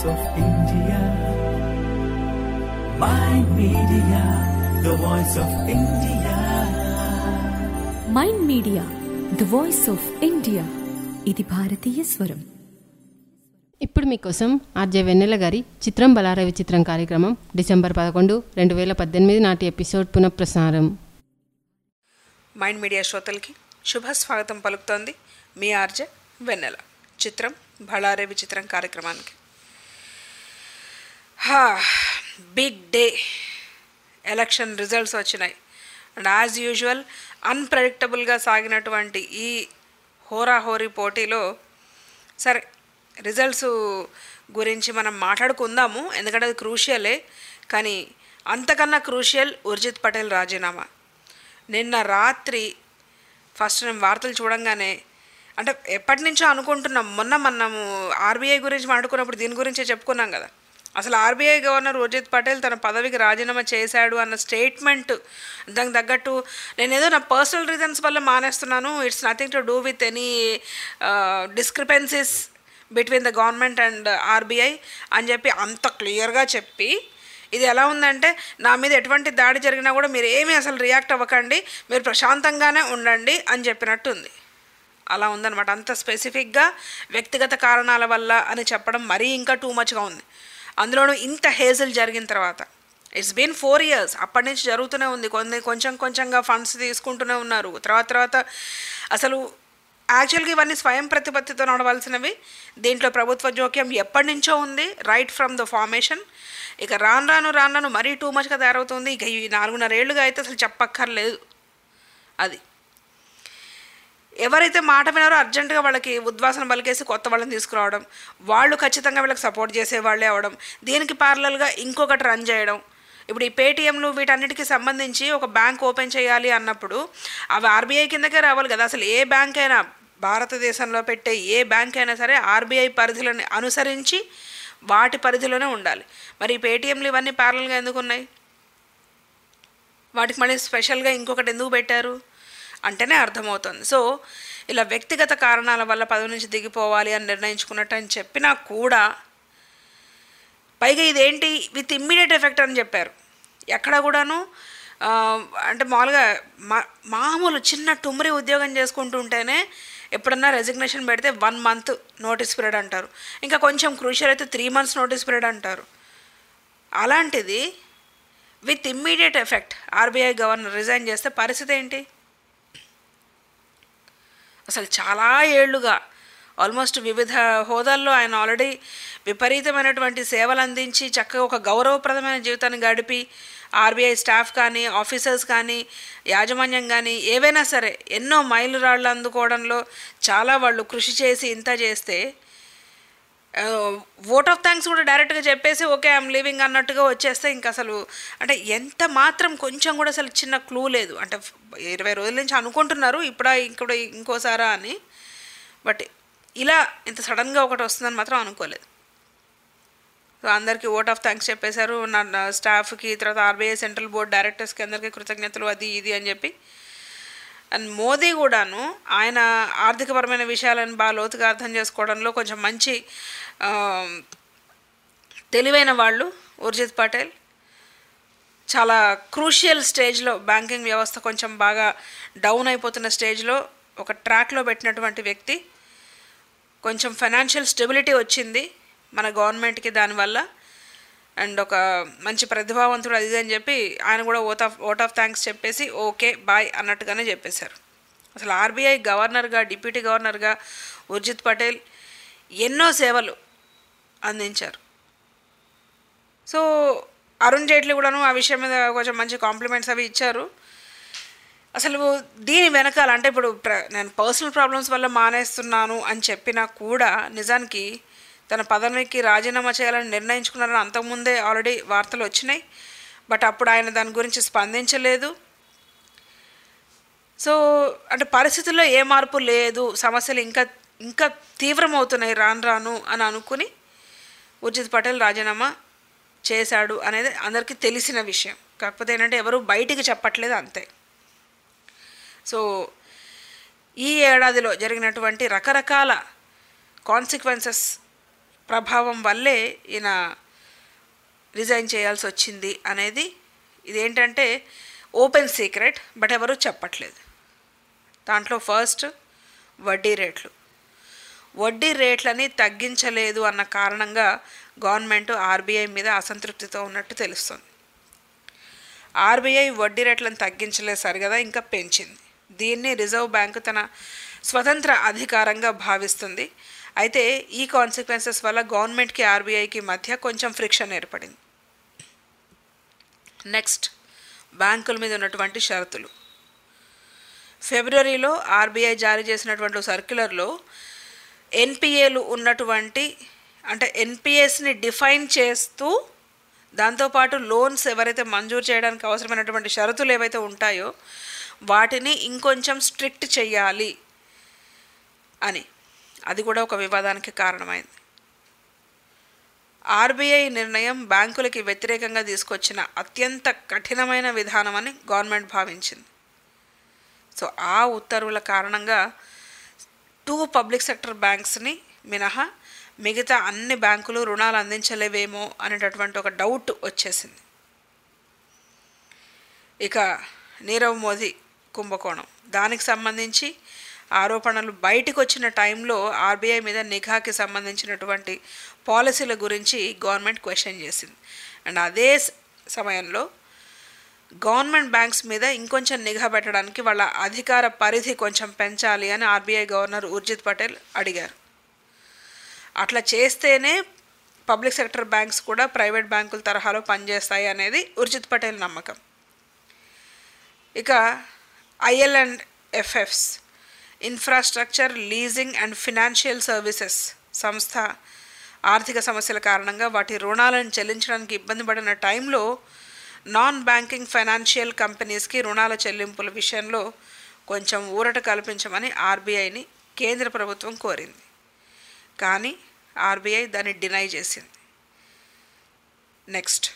of India. My media, the voice of India. Mind Media the voice of India ఇది భారతీయ స్వరం ఇప్పుడు మీకోసం ఆర్జే వెన్నెల గారి చిత్రం బలారవి చిత్రం కార్యక్రమం డిసెంబర్ పదకొండు రెండు వేల పద్దెనిమిది నాటి ఎపిసోడ్ పునఃప్రసారం మైండ్ మీడియా శ్రోతలకి శుభ స్వాగతం పలుకుతోంది మీ ఆర్జే వెన్నెల చిత్రం బళారే విచిత్రం కార్యక్రమానికి హా బిగ్ డే ఎలక్షన్ రిజల్ట్స్ వచ్చినాయి అండ్ యాజ్ యూజువల్ అన్ప్రెడిక్టబుల్గా సాగినటువంటి ఈ హోరాహోరీ పోటీలో సరే రిజల్ట్స్ గురించి మనం మాట్లాడుకుందాము ఎందుకంటే అది క్రూషియలే కానీ అంతకన్నా క్రూషియల్ ఉర్జిత్ పటేల్ రాజీనామా నిన్న రాత్రి ఫస్ట్ నేను వార్తలు చూడంగానే అంటే ఎప్పటి నుంచో అనుకుంటున్నాం మొన్న మనము ఆర్బీఐ గురించి మాట్లాడుకున్నప్పుడు దీని గురించే చెప్పుకున్నాం కదా అసలు ఆర్బీఐ గవర్నర్ ఉర్జిత్ పటేల్ తన పదవికి రాజీనామా చేశాడు అన్న స్టేట్మెంట్ దానికి తగ్గట్టు నేను ఏదో నా పర్సనల్ రీజన్స్ వల్ల మానేస్తున్నాను it's nothing to do with any discrepancies between the government and RBI అని చెప్పి అంత క్లియర్గా చెప్పి ఇది ఎలా ఉందంటే నా మీద ఎటువంటి దాడి జరిగినా కూడా మీరు ఏమీ అసలు రియాక్ట్ అవ్వకండి మీరు ప్రశాంతంగానే ఉండండి అని చెప్పినట్టు ఉంది అలా ఉందన్నమాట అంత స్పెసిఫిక్గా వ్యక్తిగత కారణాల వల్ల అని చెప్పడం మరీ ఇంకా టూ మచ్గా ఉంది అందులోనూ ఇంత హేజల్ జరిగిన తర్వాత ఇట్స్ బీన్ ఫోర్ ఇయర్స్ అప్పటి నుంచి జరుగుతూనే ఉంది కొన్ని కొంచెం కొంచెంగా ఫండ్స్ తీసుకుంటూనే ఉన్నారు తర్వాత తర్వాత అసలు యాక్చువల్గా ఇవన్నీ స్వయం ప్రతిపత్తితో నడవాల్సినవి దీంట్లో ప్రభుత్వ జోక్యం ఎప్పటి నుంచో ఉంది రైట్ ఫ్రమ్ ద ఫార్మేషన్ ఇక రాను రాను రాను రాను మరీ టూ మచ్గా తయారవుతుంది ఇక ఈ నాలుగున్నర ఏళ్ళుగా అయితే అసలు చెప్పక్కర్లేదు అది ఎవరైతే మాట వినారో అర్జెంటుగా వాళ్ళకి ఉద్వాసన బలికేసి కొత్త వాళ్ళని తీసుకురావడం వాళ్ళు ఖచ్చితంగా వీళ్ళకి సపోర్ట్ చేసే వాళ్ళే అవడం దీనికి ప్యారలల్గా ఇంకొకటి రన్ చేయడం ఇప్పుడు ఈ పేటీఎంలు వీటన్నిటికీ సంబంధించి ఒక బ్యాంక్ ఓపెన్ చేయాలి అన్నప్పుడు అవి ఆర్బీఐ కిందకే రావాలి కదా అసలు ఏ బ్యాంక్ అయినా భారతదేశంలో పెట్టే ఏ బ్యాంక్ అయినా సరే ఆర్బీఐ పరిధులను అనుసరించి వాటి పరిధిలోనే ఉండాలి మరి ఈ పేటీఎంలు ఇవన్నీ ప్యారల్గా ఎందుకు ఉన్నాయి వాటికి మళ్ళీ స్పెషల్గా ఇంకొకటి ఎందుకు పెట్టారు అంటేనే అర్థమవుతుంది సో ఇలా వ్యక్తిగత కారణాల వల్ల పదవి నుంచి దిగిపోవాలి అని నిర్ణయించుకున్నట్టు అని చెప్పినా కూడా పైగా ఇదేంటి విత్ ఇమ్మీడియట్ ఎఫెక్ట్ అని చెప్పారు ఎక్కడ కూడాను ఆ, అంటే మామూలుగా మా మామూలు చిన్న టుమ్రి ఉద్యోగం చేసుకుంటూ ఉంటేనే ఎప్పుడన్నా రెసిగ్నేషన్ పెడితే వన్ మంత్ నోటీస్ పీరియడ్ అంటారు ఇంకా కొంచెం క్రూషియల్ అయితే త్రీ మంత్స్ నోటీస్ పీరియడ్ అంటారు అలాంటిది with immediate effect RBI governor resign చేస్తే పరిస్థితి ఏంటి అసలు చాలా ఏళ్లుగా ఆల్మోస్ట్ వివిధ హోదాల్లో ఆయన ఆల్రెడీ విపరీతమైనటువంటి సేవలు అందించి చక్కగా ఒక గౌరవప్రదమైన జీవితాన్ని గడిపి ఆర్బీఐ స్టాఫ్ కానీ ఆఫీసర్స్ కానీ యాజమాన్యం కానీ ఏవైనా సరే ఎన్నో మైలురాళ్ళు అందుకోవడంలో చాలా వాళ్ళు కృషి చేసి ఇంత చేస్తే ఓట్ ఆఫ్ థ్యాంక్స్ కూడా డైరెక్ట్గా చెప్పేసి ఓకే ఐఎమ్ లివింగ్ అన్నట్టుగా వచ్చేస్తే ఇంకా అసలు అంటే ఎంత మాత్రం కొంచెం కూడా అసలు చిన్న క్లూ లేదు అంటే ఇరవై రోజుల నుంచి అనుకుంటున్నారు ఇప్పుడా ఇక్కడ ఇంకోసారా అని బట్ ఇలా ఇంత సడన్గా ఒకటి వస్తుందని మాత్రం అనుకోలేదు సో అందరికీ ఓట్ ఆఫ్ థ్యాంక్స్ చెప్పేశారు నా నా స్టాఫ్కి తర్వాత ఆర్బీఐ సెంట్రల్ బోర్డ్ డైరెక్టర్స్కి అందరికీ కృతజ్ఞతలు అది ఇది అని చెప్పి అండ్ మోదీ కూడాను ఆయన ఆర్థికపరమైన విషయాలను బాగా లోతుగా అర్థం చేసుకోవడంలో కొంచెం మంచి ఆ, తెలివైన వాళ్ళు ఉర్జిత్ పటేల్ చాలా క్రూషియల్ స్టేజ్లో బ్యాంకింగ్ వ్యవస్థ కొంచెం బాగా డౌన్ అయిపోతున్న స్టేజ్లో ఒక ట్రాక్లో పెట్టినటువంటి వ్యక్తి కొంచెం ఫైనాన్షియల్ స్టెబిలిటీ వచ్చింది మన గవర్నమెంట్కి దానివల్ల అండ్ ఒక మంచి ప్రతిభావంతుడు అది ఇది అని చెప్పి ఆయన కూడా vote of vote of thanks చెప్పేసి ఓకే బాయ్ అన్నట్టుగానే చెప్పేశారు అసలు ఆర్బీఐ గవర్నర్గా డిప్యూటీ గవర్నర్గా ఉర్జిత్ పటేల్ ఎన్నో సేవలు అందించారు సో అరుణ్ జైట్లీ కూడాను ఆ విషయం మీద కొంచెం మంచి కాంప్లిమెంట్స్ అవి ఇచ్చారు అసలు దీని వెనకాల అంటే ఇప్పుడు ప్ర- నేను పర్సనల్ ప్రాబ్లమ్స్ వల్ల మానేస్తున్నాను అని చెప్పినా కూడా నిజానికి తన పదవికి రాజీనామా చేయాలని నిర్ణయించుకున్నారని అంతకుముందే ఆల్రెడీ వార్తలు వచ్చినాయి బట్ అప్పుడు ఆయన దాని గురించి స్పందించలేదు సో అంటే పరిస్థితుల్లో ఏ మార్పు లేదు సమస్యలు ఇంకా ఇంకా తీవ్రమవుతున్నాయి రాను రాను అని అనుకుని ఉర్జిత్ పటేల్ రాజీనామా చేశాడు అనేది అందరికీ తెలిసిన విషయం కాకపోతే ఏంటంటే ఎవరు బయటికి చెప్పట్లేదు అంతే సో ఈ ఏడాదిలో జరిగినటువంటి రకరకాల కాన్సిక్వెన్సెస్ ప్రభావం వల్లే ఈయన రిజైన్ చేయాల్సి వచ్చింది అనేది ఇదేంటంటే ఓపెన్ సీక్రెట్ బట్ ఎవరు చెప్పట్లేదు దాంట్లో ఫస్ట్ వడ్డీ రేట్లు వడ్డీ రేట్లని తగ్గించలేదు అన్న కారణంగా గవర్నమెంట్ ఆర్బీఐ మీద అసంతృప్తితో ఉన్నట్టు తెలుస్తుంది ఆర్బీఐ వడ్డీ రేట్లను తగ్గించలేదు సరిగదా ఇంకా పెంచింది దీన్ని రిజర్వ్ బ్యాంకు తన స్వతంత్ర అధికారంగా భావిస్తుంది అయితే ఈ కాన్సిక్వెన్సెస్ వల్ల గవర్నమెంట్కి ఆర్బీఐకి మధ్య కొంచెం ఫ్రిక్షన్ ఏర్పడింది నెక్స్ట్ బ్యాంకుల మీద ఉన్నటువంటి షరతులు ఫిబ్రవరిలో ఆర్బీఐ జారీ చేసినటువంటి సర్క్యులర్లో ఎన్పిఏలు ఉన్నటువంటి అంటే ఎన్పిఎస్ని డిఫైన్ చేస్తూ దాంతోపాటు లోన్స్ ఎవరైతే మంజూరు చేయడానికి అవసరమైనటువంటి షరతులు ఏవైతే ఉంటాయో వాటిని ఇంకొంచెం స్ట్రిక్ట్ చేయాలి అని అది కూడా ఒక వివాదానికి కారణమైంది ఆర్బీఐ నిర్ణయం బ్యాంకులకి వ్యతిరేకంగా తీసుకొచ్చిన అత్యంత కఠినమైన విధానమని గవర్నమెంట్ భావించింది సో ఆ ఉత్తర్వుల కారణంగా టూ పబ్లిక్ సెక్టర్ బ్యాంక్స్ని మినహా మిగతా అన్ని బ్యాంకులు రుణాలు అందించలేవేమో అనేటటువంటి ఒక డౌట్ వచ్చేసింది ఇక నీరవ్ మోదీ కుంభకోణం దానికి సంబంధించి ఆరోపణలు బయటకు వచ్చిన టైంలో ఆర్బీఐ మీద నిఘాకి సంబంధించినటువంటి పాలసీల గురించి గవర్నమెంట్ క్వశ్చన్ చేసింది అండ్ అదే స- సమయంలో గవర్నమెంట్ బ్యాంక్స్ మీద ఇంకొంచెం నిఘా పెట్టడానికి వాళ్ళ అధికార పరిధి కొంచెం పెంచాలి అని ఆర్బీఐ గవర్నర్ ఉర్జిత్ పటేల్ అడిగారు అట్లా చేస్తేనే పబ్లిక్ సెక్టర్ బ్యాంక్స్ కూడా ప్రైవేట్ బ్యాంకుల తరహాలో పనిచేస్తాయి అనేది ఉర్జిత్ పటేల్ నమ్మకం ఇక IL and FS infrastructure leasing and financial services సంస్థ ఆర్థిక సమస్యల కారణంగా వాటి రుణాలను చెల్లించడానికి ఇబ్బంది పడిన టైంలో నాన్ బ్యాంకింగ్ ఫైనాన్షియల్ కంపెనీస్కి రుణాల చెల్లింపుల విషయంలో కొంచెం ఊరట కల్పించమని ఆర్బీఐని కేంద్ర ప్రభుత్వం కోరింది కానీ ఆర్బీఐ దాన్ని డినై చేసింది నెక్స్ట్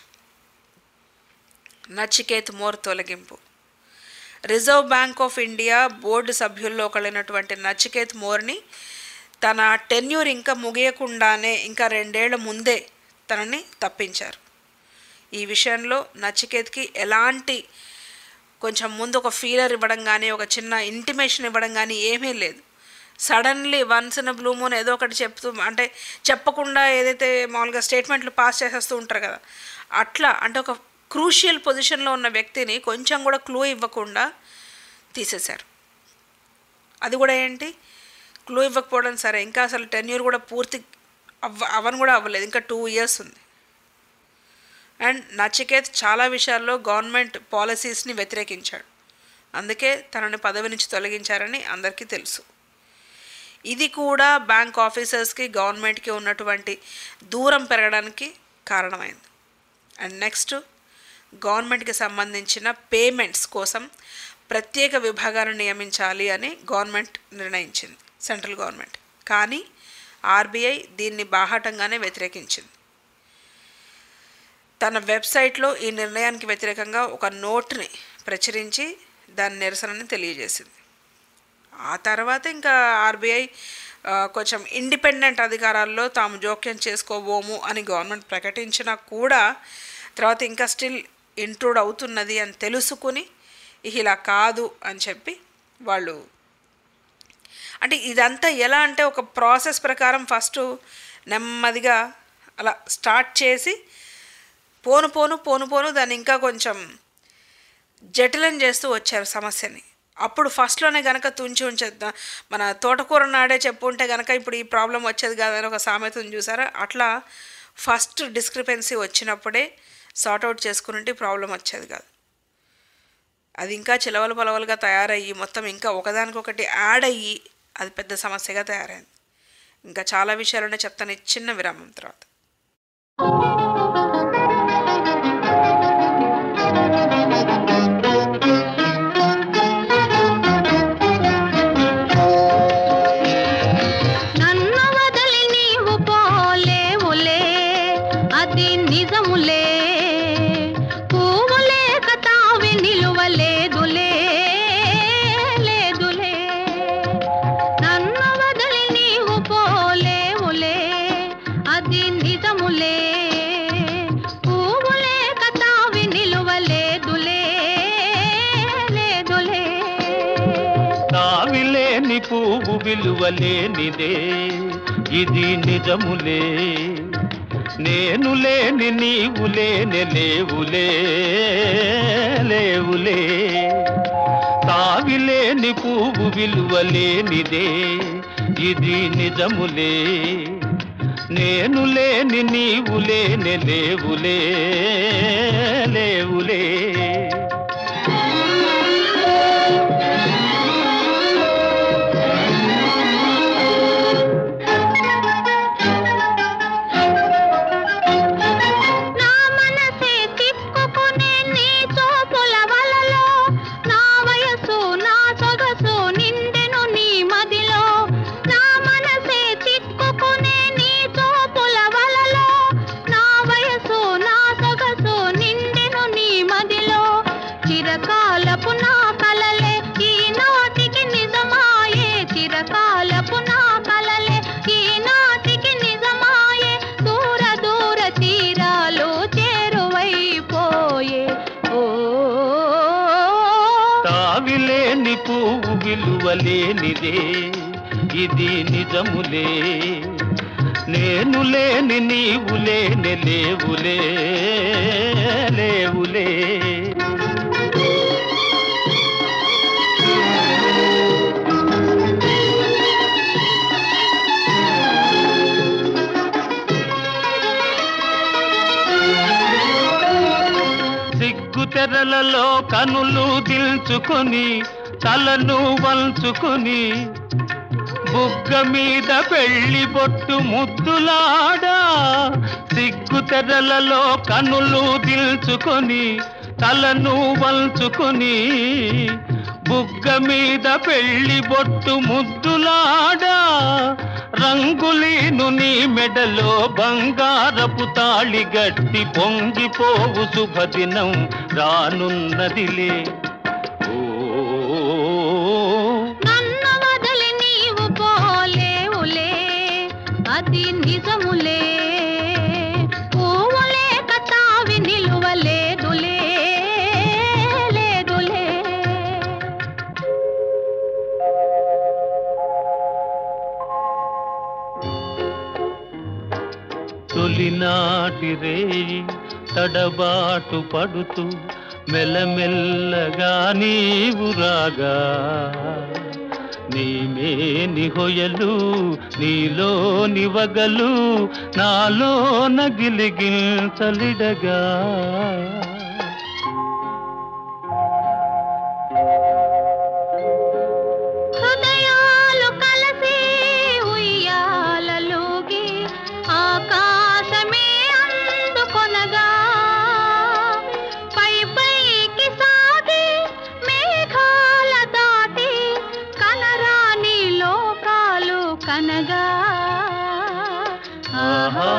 నచికేత్ మోర్ తొలగింపు Reserve Bank of India board సభ్యుల్లో ఒకళ్ళైనటువంటి నచికేత్ మోర్ని తన టెన్యూర్ ఇంకా ముగియకుండానే ఇంకా రెండేళ్ల ముందే తనని తప్పించారు ఈ విషయంలో నచికేత్కి ఎలాంటి కొంచెం ముందు ఒక ఫీలర్ ఇవ్వడం కానీ ఒక చిన్న ఇంటిమేషన్ ఇవ్వడం కానీ ఏమీ లేదు suddenly once in blue moon ఏదో ఒకటి చెప్తూ అంటే చెప్పకుండా ఏదైతే మామూలుగా స్టేట్మెంట్లు పాస్ చేసేస్తూ ఉంటారు కదా అట్లా అంటే ఒక క్రూషియల్ పొజిషన్లో ఉన్న వ్యక్తిని కొంచెం కూడా క్లూ ఇవ్వకుండా తీసేశారు అది కూడా ఏంటి క్లూ ఇవ్వకపోవడం సరే ఇంకా అసలు టెన్యూర్ కూడా పూర్తి అవ్వ అవని కూడా అవ్వలేదు ఇంకా టూ ఇయర్స్ ఉంది అండ్ నచికేత్ చాలా విషయాల్లో గవర్నమెంట్ పాలసీస్ని వ్యతిరేకించాడు అందుకే తనని పదవి నుంచి తొలగించారని అందరికీ తెలుసు ఇది కూడా బ్యాంక్ ఆఫీసర్స్కి గవర్నమెంట్కి ఉన్నటువంటి దూరం పెరగడానికి కారణమైంది అండ్ నెక్స్ట్ గవర్నమెంట్కి సంబంధించిన పేమెంట్స్ కోసం ప్రత్యేక విభాగాన్ని నియమించాలి అని గవర్నమెంట్ నిర్ణయించింది సెంట్రల్ గవర్నమెంట్ కానీ ఆర్బీఐ దీన్ని బాహాటంగానే వ్యతిరేకించింది తన వెబ్సైట్లో ఈ నిర్ణయానికి వ్యతిరేకంగా ఒక నోట్ని ప్రచురించి దాని నిరసనని తెలియజేసింది ఆ తర్వాత ఇంకా ఆర్బీఐ ఆ, కొంచెం ఇండిపెండెంట్ అధికారాల్లో తాము జోక్యం చేసుకోబోము అని గవర్నమెంట్ ప్రకటించినా కూడా తర్వాత ఇంకా స్టిల్ ఇంట్రూడ్ అవుతున్నది అని తెలుసుకుని ఇక ఇలా కాదు అని చెప్పి వాళ్ళు అంటే ఇదంతా ఎలా అంటే ఒక ప్రాసెస్ ప్రకారం ఫస్ట్ నెమ్మదిగా అలా స్టార్ట్ చేసి పోను పోను పోను పోను దాన్ని ఇంకా కొంచెం జటిలం చేస్తూ వచ్చారు సమస్యని అప్పుడు ఫస్ట్లోనే గనక తుంచి ఉంచేద్దాం మన తోటకూర నాడే చెప్పుంటే గనక ఇప్పుడు ఈ ప్రాబ్లం వచ్చేది కాదని ఒక సామెతను చూసారా అట్లా ఫస్ట్ డిస్క్రిపెన్సీ వచ్చినప్పుడే సార్ట్అవుట్ చేసుకుని ప్రాబ్లం వచ్చేది కాదు అది ఇంకా చిలవలు పొలవలుగా తయారయ్యి మొత్తం ఇంకా ఒకదానికొకటి యాడ్ అయ్యి అది పెద్ద సమస్యగా తయారైంది ఇంకా చాలా విషయాలునే చెప్తాను ఈ చిన్న విరామం తర్వాత నన్ను వదిలి నీవు పోలేవులే అది నిజములే పువ్వు లేక తావి నిలువలేదులే లేదులే నన్ను వదిలి నీవు పోలేవులే అది విలువలేనిదే ఇది నిజములే నేను లేని నీవు లేని లేవులే లేవులే తావిలేని పువ్వు విలువలేనిదే ఇది నిజములే నేను లేని నీవు లేని లేవులే లేవులే నా మనసే తిప్పుకునే నీ చూపుల వలలో నా వయసు నా సొగసు నిండెను నీ మదిలో నా మనసే తిప్పుకునే నీ చూపుల వలలో నా వయసు నా సొగసు నిండెను నీ మదిలో చిరకాలపు నా కలలే ఈనాటికి నిజమాయే చిరకాలపు నా కలలే ఈనాటికి నిజమాయే దూర దూర తీరాలు చేరువైపోయే ఓ తావిలేని పువ్వు విలువలేనిదే ఇది నిజములే నేను లేని నీవు లేని లేవులే లేవులే సిగ్గు తెరలలో కనులు దిల్చుకొని తలను వంచుకొని బుగ్గ మీద పెళ్లి బొట్టు ముద్దులాడా సిగ్గు తెరలలో కనులు దిల్చుకొని తలను వంచుకొని బుగ్గ మీద పెళ్లి బొట్టు ముద్దులాడా రంగులీను నీ మెడలో బంగారపు తాళి గట్టి పొంగిపోవు శుభదినం రానున్నదిలే ఓ నన్ను వదిలి నీవు పోలేవులే అది నిజములే పువ్వులే కతావి నిలువలేదులే లేదులే తొలినాటి రేయి తడబాటు పడుతూ మెల్లమెల్లగా నీవు రాగా నీమే నిహొయలు నీలో నివగలు నాలో నగిలిగించలిడగా హృదయాలు కలిసి ఉయ్యాలలోగి ఆకాశమే అందుకొనగా పై పైకి సాగి మేఘాల దాటి కనరాని లోకాలు కనగా ఆహా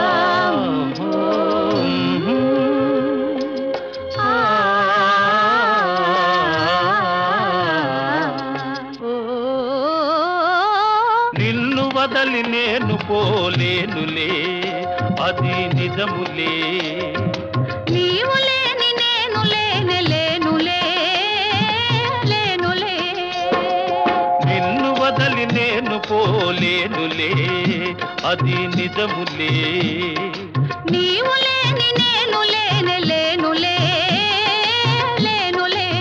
నిన్ను వదలి నేను పోలేనులే అది నిజములే నీవు లేని నేను లేని లేనులే లేనులే నిన్ను వదలి నేను పోలేనులే అది నిజములే నీవు లేని నేను లేని లేనులే లేనులే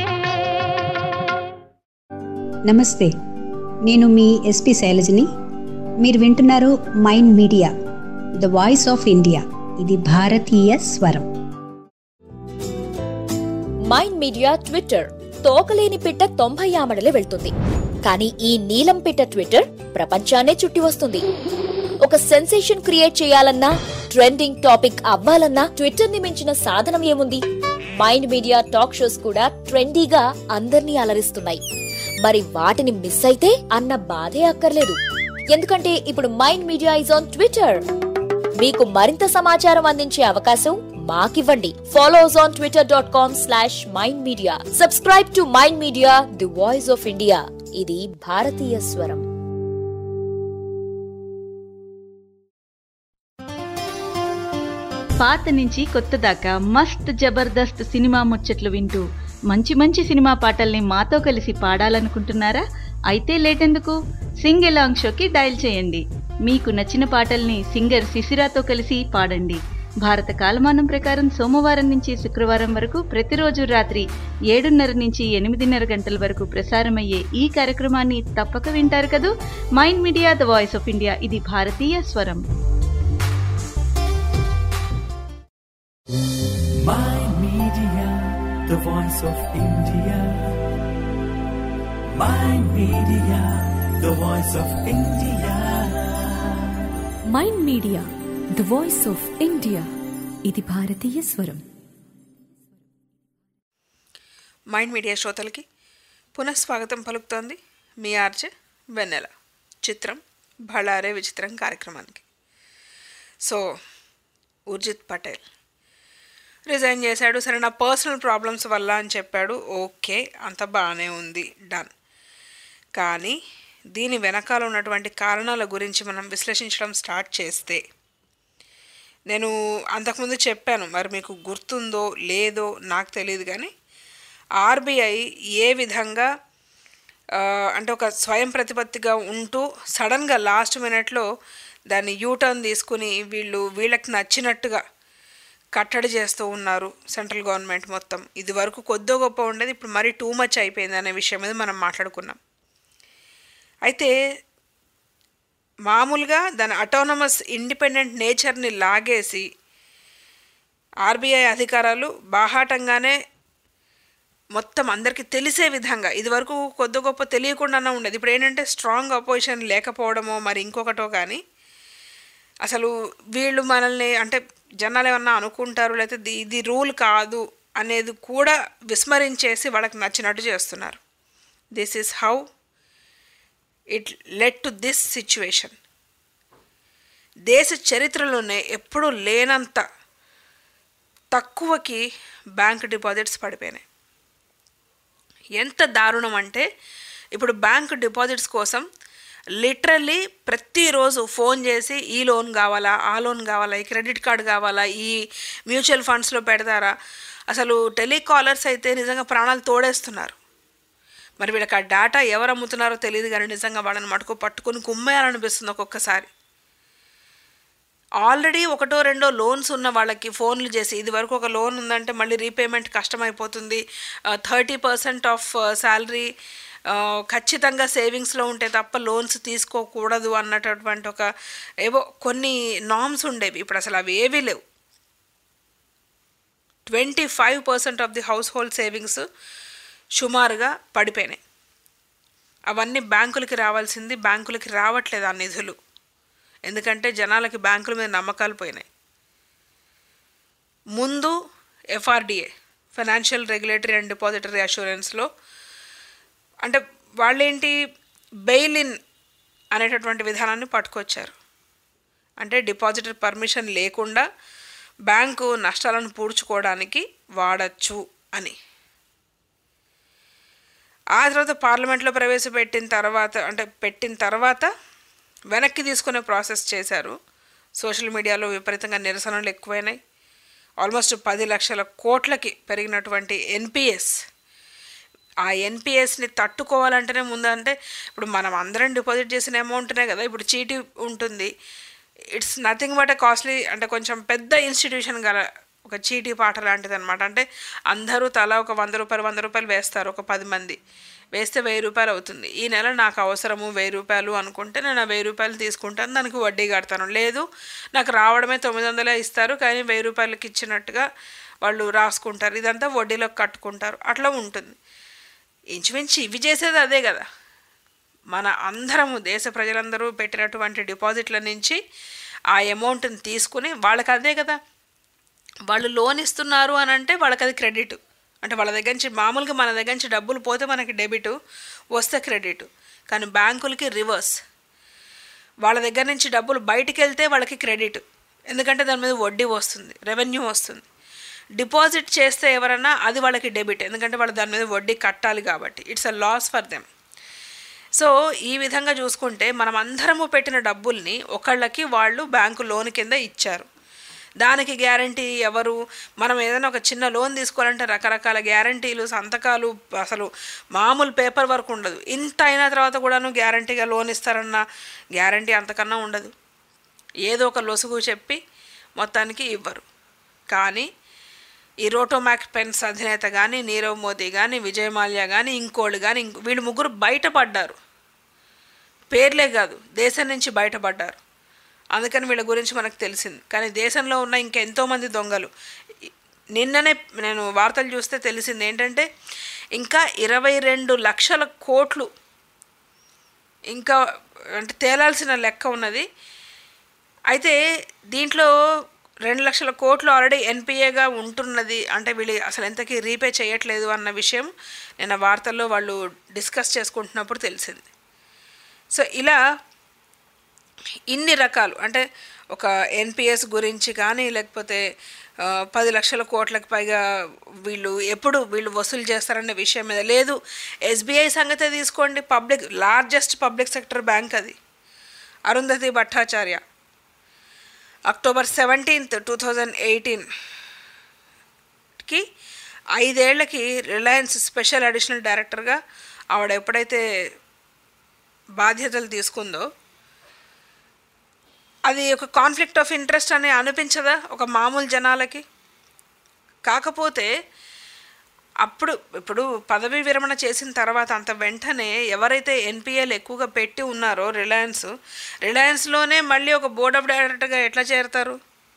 నమస్తే నేను మీ ఎస్పి శైలజని మీరు వింటున్నారు Mind Media the voice of India ఇది భారతీయ స్వరం మైండ్ మీడియా ట్విట్టర్ తోకలేని పిట్ట తొంభై ఆమడలే వెళ్తుంది కానీ ఈ నీలం పిట్ట ట్విట్టర్ ప్రపంచాన్నే చుట్టి వస్తుంది ఒక సెన్సేషన్ క్రియేట్ చేయాలన్నా ట్రెండింగ్ టాపిక్ అవ్వాలన్నా ట్విట్టర్ ని మించిన సాధనం ఏముంది మైండ్ మీడియా టాక్ షోస్ కూడా ట్రెండీగా అందర్నీ అలరిస్తున్నాయి మరి వాటిని మిస్ అయితే అన్న బాధే అక్కర్లేదు ఎందుకంటే ఇప్పుడు Mind Media is on Twitter మీకు మరింత సమాచారం అందించే అవకాశం మాకివ్వండి follow us on Twitter dot com slash Mind Media subscribe to Mind Media the voice of India ఇది భారతీయ స్వరం పాత నుంచి కొత్త దాకా మస్త్ జబర్దస్త్ సినిమా ముచ్చట్లు వింటూ మంచి మంచి సినిమా పాటల్ని మాతో కలిసి పాడాలనుకుంటున్నారా అయితే లేటెందుకు సింగ్ ఎలాంగ్ షోకి డయల్ చేయండి మీకు నచ్చిన పాటల్ని సింగర్ శిశిరాతో కలిసి పాడండి భారత కాలమానం ప్రకారం సోమవారం నుంచి శుక్రవారం వరకు ప్రతిరోజు రాత్రి ఏడున్నర నుంచి ఎనిమిదిన్నర గంటల వరకు ప్రసారమయ్యే ఈ కార్యక్రమాన్ని తప్పక వింటారు కదూ Mind Media the voice of India ఇది భారతీయ స్వరం Mind Media, the voice of India. Mind Media, the voice of India. Mind Media the voice of India ఇది భారతీయ స్వరం మైండ్ మీడియా శ్రోతలకి పునఃస్వాగతం పలుకుతోంది మీ ఆర్జే వెన్నెల చిత్రం బళారే విచిత్రం కార్యక్రమానికి సో ఉర్జిత్ పటేల్ రిజైన్ చేశాడు సరే నా పర్సనల్ ప్రాబ్లమ్స్ వల్ల అని చెప్పాడు ఓకే అంత బాగానే ఉంది డన్ కానీ దీని వెనకాల ఉన్నటువంటి కారణాల గురించి మనం విశ్లేషించడం స్టార్ట్ చేస్తే నేను అంతకుముందు చెప్పాను మరి మీకు గుర్తుందో లేదో నాకు తెలియదు కానీ ఆర్బీఐ ఏ విధంగా ఆ, అంటే ఒక స్వయం ప్రతిపత్తిగా ఉంటూ సడన్గా లాస్ట్ మినిట్లో దాన్ని యూటర్న్ తీసుకుని వీళ్ళు వీళ్ళకి నచ్చినట్టుగా కట్టడి చేస్తూ ఉన్నారు సెంట్రల్ గవర్నమెంట్ మొత్తం ఇది వరకు కొద్దో గొప్ప ఉండేది ఇప్పుడు మరీ టూ మచ్ అయిపోయింది అనే విషయం మీద మనం మాట్లాడుకున్నాం అయితే మామూలుగా దాని అటానమస్ ఇండిపెండెంట్ నేచర్ని లాగేసి ఆర్బీఐ అధికారాలు బాహాటంగానే మొత్తం అందరికీ తెలిసే విధంగా ఇది వరకు కొద్ది గొప్ప తెలియకుండానే ఉండేది ఇప్పుడు ఏంటంటే స్ట్రాంగ్ అపోజిషన్ లేకపోవడమో మరి ఇంకొకటో కానీ అసలు వీళ్ళు మనల్ని అంటే జనాలు ఏమన్నా అనుకుంటారు లేకపోతే ఇది- ఇది రూల్ కాదు అనేది కూడా విస్మరించేసి వాళ్ళకి నచ్చినట్టు చేస్తున్నారు this is how it led to this situation దేశ చరిత్రలోనే ఎప్పుడూ లేనంత తక్కువకి బ్యాంక్ డిపాజిట్స్ పడిపోయినాయి ఎంత దారుణం అంటే ఇప్పుడు బ్యాంక్ డిపాజిట్స్ కోసం లిటరల్లీ ప్రతిరోజు ఫోన్ చేసి ఈ లోన్ కావాలా ఆ లోన్ కావాలా ఈ క్రెడిట్ కార్డ్ కావాలా ఈ మ్యూచువల్ ఫండ్స్లో పెడతారా అసలు టెలికాలర్స్ అయితే నిజంగా ప్రాణాలు తోడేస్తున్నారు మరి వీళ్ళకి ఆ డేటా ఎవరు అమ్ముతున్నారో తెలియదు కానీ నిజంగా వాళ్ళని మటుకు పట్టుకొని కుమ్మేయాలనిపిస్తుంది ఒక్కొక్కసారి ఆల్రెడీ ఒకటో రెండో లోన్స్ ఉన్న వాళ్ళకి ఫోన్లు చేసి ఇది వరకు ఒక లోన్ ఉందంటే మళ్ళీ రీపేమెంట్ కష్టమైపోతుంది థర్టీ పర్సెంట్ ఆఫ్ శాలరీ ఖచ్చితంగా సేవింగ్స్లో ఉంటే తప్ప లోన్స్ తీసుకోకూడదు అన్నటువంటి ఒక ఏవో కొన్ని నామ్స్ ఉండేవి ఇప్పుడు అసలు అవి ఏవీ లేవు twenty five percent of the household savings సుమారుగా పడిపోయినాయి అవన్నీ బ్యాంకులకి రావాల్సింది బ్యాంకులకి రావట్లేదు ఆ నిధులు ఎందుకంటే జనాలకి బ్యాంకుల మీద నమ్మకాలు పోయినాయి ముందు FRDA financial regulatory and depository అష్యూరెన్స్లో అంటే వాళ్ళేంటి బెయిల్ ఇన్ అనేటటువంటి విధానాన్ని పట్టుకొచ్చారు అంటే డిపాజిటర్ పర్మిషన్ లేకుండా బ్యాంకు నష్టాలను పూడ్చుకోవడానికి వాడచ్చు అని ఆ తర్వాత పార్లమెంట్లో ప్రవేశపెట్టిన తర్వాత అంటే పెట్టిన తర్వాత వెనక్కి తీసుకునే ప్రాసెస్ చేశారు సోషల్ మీడియాలో విపరీతంగా నిరసనలు ఎక్కువైనాయి ఆల్మోస్ట్ పది లక్షల కోట్లకి పెరిగినటువంటి ఎన్పిఎస్ ఆ ఎన్పిఎస్ని తట్టుకోవాలంటేనే ముందంటే ఇప్పుడు మనం అందరం డిపాజిట్ చేసిన అమౌంట్నే కదా ఇప్పుడు చీటీ ఉంటుంది ఇట్స్ నథింగ్ బట్ కాస్ట్లీ అంటే కొంచెం పెద్ద ఇన్స్టిట్యూషన్ గల ఒక చీటీ పాట లాంటిది అనమాట అంటే అందరూ తలా ఒక వంద రూపాయలు వంద రూపాయలు వేస్తారు ఒక పది మంది వేస్తే వెయ్యి రూపాయలు అవుతుంది ఈ నెల నాకు అవసరము వెయ్యి రూపాయలు అనుకుంటే నేను ఆ వెయ్యి రూపాయలు తీసుకుంటాను దానికి వడ్డీ కడతాను లేదు నాకు రావడమే తొమ్మిది వందలే ఇస్తారు కానీ వెయ్యి రూపాయలకి ఇచ్చినట్టుగా వాళ్ళు రాసుకుంటారు ఇదంతా వడ్డీలోకి కట్టుకుంటారు అట్లా ఉంటుంది ఇంచుమించు ఇవి చేసేది అదే కదా మన అందరము దేశ ప్రజలందరూ పెట్టినటువంటి డిపాజిట్ల నుంచి ఆ అమౌంట్ని తీసుకుని వాళ్ళకి అదే కదా వాళ్ళు లోన్ ఇస్తున్నారు అని అంటే వాళ్ళకి అది క్రెడిట్ అంటే వాళ్ళ దగ్గర నుంచి మామూలుగా మన దగ్గర నుంచి డబ్బులు పోతే మనకి డెబిట్ వస్తే క్రెడిట్ కానీ బ్యాంకులకి రివర్స్ వాళ్ళ దగ్గర నుంచి డబ్బులు బయటికి వెళ్తే వాళ్ళకి క్రెడిట్ ఎందుకంటే దాని మీద వడ్డీ వస్తుంది రెవెన్యూ వస్తుంది డిపాజిట్ చేస్తే ఎవరన్నా అది వాళ్ళకి డెబిట్ ఎందుకంటే వాళ్ళు దాని మీద వడ్డీ కట్టాలి కాబట్టి it's a loss for them so ఈ విధంగా చూసుకుంటే మనం అందరము పెట్టిన డబ్బుల్ని ఒకళ్ళకి వాళ్ళు బ్యాంకు లోన్ కింద ఇచ్చారు దానికి గ్యారంటీ ఎవరు మనం ఏదైనా ఒక చిన్న లోన్ తీసుకోవాలంటే రకరకాల గ్యారంటీలు సంతకాలు అసలు మామూలు పేపర్ వర్క్ ఉండదు ఇంత అయిన తర్వాత కూడాను గ్యారంటీగా లోన్ ఇస్తారన్న గ్యారంటీ అంతకన్నా ఉండదు ఏదో ఒక లొసుగు చెప్పి మొత్తానికి ఇవ్వరు కానీ ఈ రోటోమాక్ పెన్స్ అధినేత కానీ నీరవ్ మోదీ కానీ విజయ్ మాల్యా కానీ ఇంకోళ్ళు కానీ ఇంకో వీళ్ళు ముగ్గురు బయటపడ్డారు పేర్లే కాదు దేశం నుంచి బయటపడ్డారు అందుకని వీళ్ళ గురించి మనకు తెలిసింది కానీ దేశంలో ఉన్న ఇంకెంతోమంది దొంగలు ఇ- నిన్ననే నేను వార్తలు చూస్తే తెలిసింది ఏంటంటే ఇంకా ఇరవై రెండు లక్షల కోట్లు ఇంకా అంటే తేలాల్సిన లెక్క ఉన్నది అయితే దీంట్లో రెండు లక్షల కోట్లు ఆల్రెడీ ఎన్పిఏగా ఉంటున్నది అంటే వీళ్ళు అసలు ఎంతకీ రీపే చేయట్లేదు అన్న విషయం నిన్న వార్తల్లో వాళ్ళు డిస్కస్ చేసుకుంటున్నప్పుడు తెలిసింది సో ఇలా ఇన్ని రకాలు అంటే ఒక ఎన్పిఎస్ గురించి కానీ లేకపోతే ఆ, పది లక్షల కోట్లకు పైగా వీళ్ళు ఎప్పుడు వీళ్ళు వసూలు చేస్తారనే విషయం మీద లేదు ఎస్బీఐ సంగతే తీసుకోండి public largest public sector bank అది Arundhati Bhattacharya October seventeenth two thousand ఎయిటీన్కి ఐదేళ్లకి రిలయన్స్ స్పెషల్ అడిషనల్ డైరెక్టర్గా ఆవిడ ఎప్పుడైతే బాధ్యతలు తీసుకుందో అది ఒక కాన్ఫ్లిక్ట్ ఆఫ్ ఇంట్రెస్ట్ అని అనిపించదా ఒక మామూలు జనాలకి కాకపోతే అప్పుడు ఇప్పుడు పదవీ విరమణ చేసిన తర్వాత అంత వెంటనే ఎవరైతే ఎన్పిఎల్ ఎక్కువగా పెట్టి ఉన్నారో రిలయన్స్ రిలయన్స్లోనే మళ్ళీ ఒక బోర్డ్ ఆఫ్ డైరెక్టర్గా ఎట్లా చేరుతారు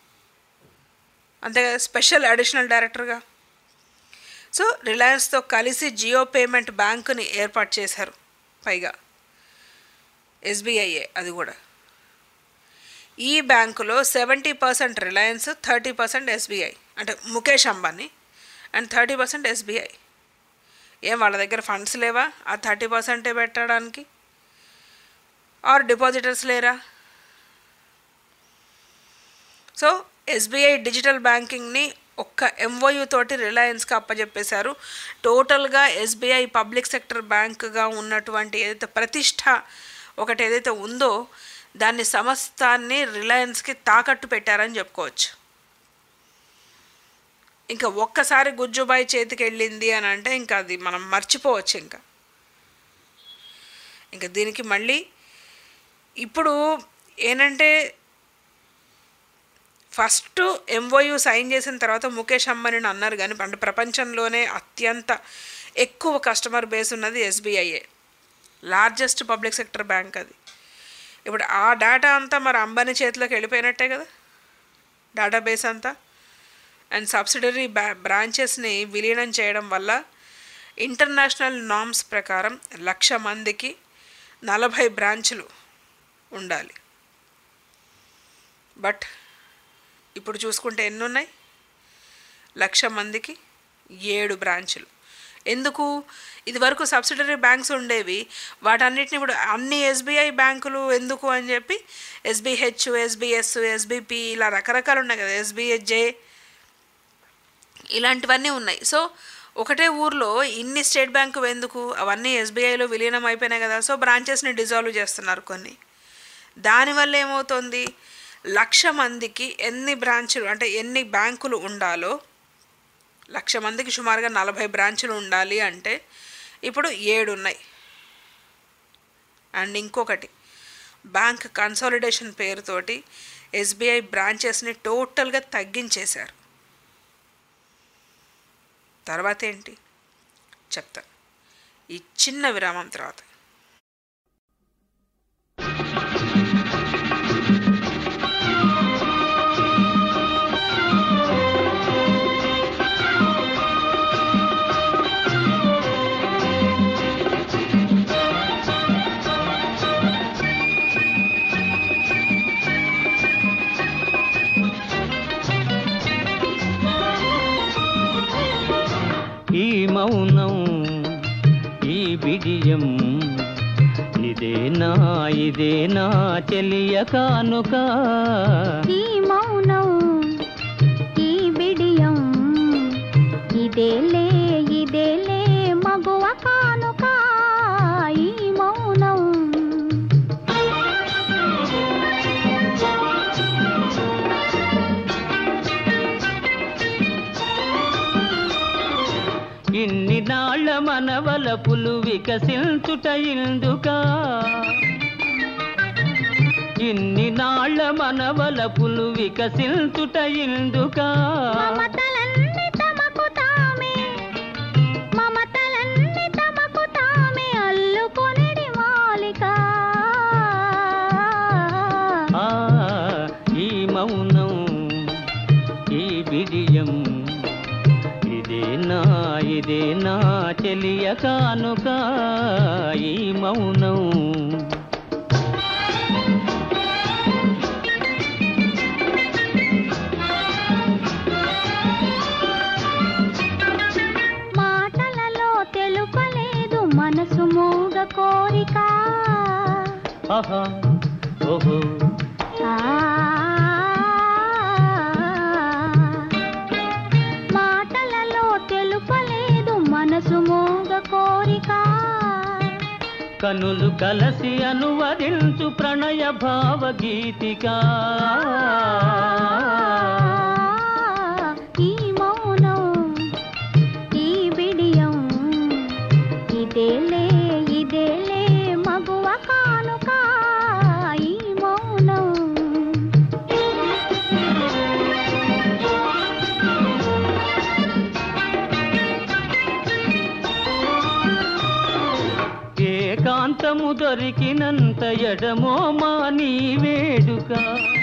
అంతే స్పెషల్ అడిషనల్ డైరెక్టర్గా సో రిలయన్స్తో కలిసి జియో పేమెంట్ బ్యాంకుని ఏర్పాటు చేశారు పైగా ఎస్బీఐఏ అది కూడా ఈ బ్యాంకులో seventy percent Reliance thirty percent SBI అంటే Mukesh Ambani and thirty percent SBI ఏం వాళ్ళ దగ్గర ఫండ్స్ లేవా ఆ థర్టీ పర్సెంటే పెట్టడానికి ఆర్ డిపాజిటర్స్ లేరా సో ఎస్బీఐ డిజిటల్ బ్యాంకింగ్ని ఒక్క ఎంఓయూ తోటి రిలయన్స్కి అప్పచెప్పేశారు టోటల్గా ఎస్బీఐ పబ్లిక్ సెక్టర్ బ్యాంకుగా ఉన్నటువంటి ఏదైతే ప్రతిష్ట ఒకటి ఏదైతే ఉందో దాన్ని సమస్తాన్ని రిలయన్స్కి తాకట్టు పెట్టారని చెప్పుకోవచ్చు ఇంకా ఒక్కసారి గుజ్జుబాయి చేతికి వెళ్ళింది అని అంటే ఇంకా అది మనం మర్చిపోవచ్చు ఇంకా ఇంకా దీనికి మళ్ళీ ఇప్పుడు ఏంటంటే ఫస్ట్ ఎంఓయూ సైన్ చేసిన తర్వాత ముఖేష్ అంబానీని అన్నారు కానీ అంటే ప్రపంచంలోనే అత్యంత ఎక్కువ కస్టమర్ బేస్ ఉన్నది ఎస్బీఐఏ లార్జెస్ట్ పబ్లిక్ సెక్టర్ బ్యాంక్ అది ఇప్పుడు ఆ డేటా అంతా మరి అంబానీ చేతిలోకి వెళ్ళిపోయినట్టే కదా డేటాబేస్ అంతా అండ్ సబ్సిడరీ బ్రా బ్రాంచెస్ని విలీనం చేయడం వల్ల ఇంటర్నేషనల్ నామ్స్ ప్రకారం లక్ష మందికి నలభై బ్రాంచులు ఉండాలి బట్ ఇప్పుడు చూసుకుంటే ఎన్ని ఉన్నాయి లక్ష మందికి ఏడు బ్రాంచులు ఎందుకు ఇదివరకు సబ్సిడరీ బ్యాంక్స్ ఉండేవి వాటన్నిటిని ఇప్పుడు అన్ని ఎస్బీఐ బ్యాంకులు ఎందుకు అని చెప్పి ఎస్బీహెచ్ ఎస్బీఎస్ ఎస్బీపీ ఇలా రకరకాలు ఉన్నాయి కదా ఎస్బీహెచ్జే ఇలాంటివన్నీ ఉన్నాయి సో ఒకటే ఊర్లో ఇన్ని స్టేట్ బ్యాంకు ఎందుకు అవన్నీ ఎస్బీఐలో విలీనం అయిపోయినాయి కదా సో బ్రాంచెస్ని డిజాల్వ్ చేస్తున్నారు కొన్ని దానివల్ల ఏమవుతుంది లక్ష మందికి ఎన్ని బ్రాంచులు అంటే ఎన్ని బ్యాంకులు ఉండాలో లక్ష మందికి సుమారుగా నలభై బ్రాంచులు ఉండాలి అంటే ఇప్పుడు ఏడు ఉన్నాయి అండ్ ఇంకొకటి బ్యాంక్ కన్సాలిడేషన్ పేరుతోటి ఎస్బీఐ బ్రాంచెస్ని టోటల్గా తగ్గించేశారు తర్వాత ఏంటి చెప్తాను ఈ చిన్న విరామం తర్వాత ఈ మౌనం ఈ బిడియం ఇదేనా ఇదేనా చెలియ కానుక ఈ మౌనం ఈ బిడియం ఇదేలే ఇదేలే మగువ కానుక ఈ మౌనం ఇన్ని నాళ్ళ మనవలపులు వికసించుట ఇందుకా ఇన్ని నాళ్ళ మనవలపులు వికసించుట ఇందుకా మమతలన్నీ తమకు తామే మమతలన్నీ తమకు తామే అల్లుకొనిడి మాలిక ఆ ఈ మౌనం ఈ బిడియం ఇదే నా ఇదే నా చెలియ కానుక ఈ మౌనం మాటలలో తెలుపలేదు మనసు మూగ కోరిక ఆహా ఓహో ఆ మాటలలో తెలుపలేదు మనసు మూగ కోరిక కనులు కలసి అనువదించు ప్రణయ భావగీతిక ఈ మౌనం ఈ బిడియం ఇదేలే ఇదేలే మగువ కానుక ఈ మౌనం ఏకాంతము దొరికినంత ఎడమో మా నీ వేడుక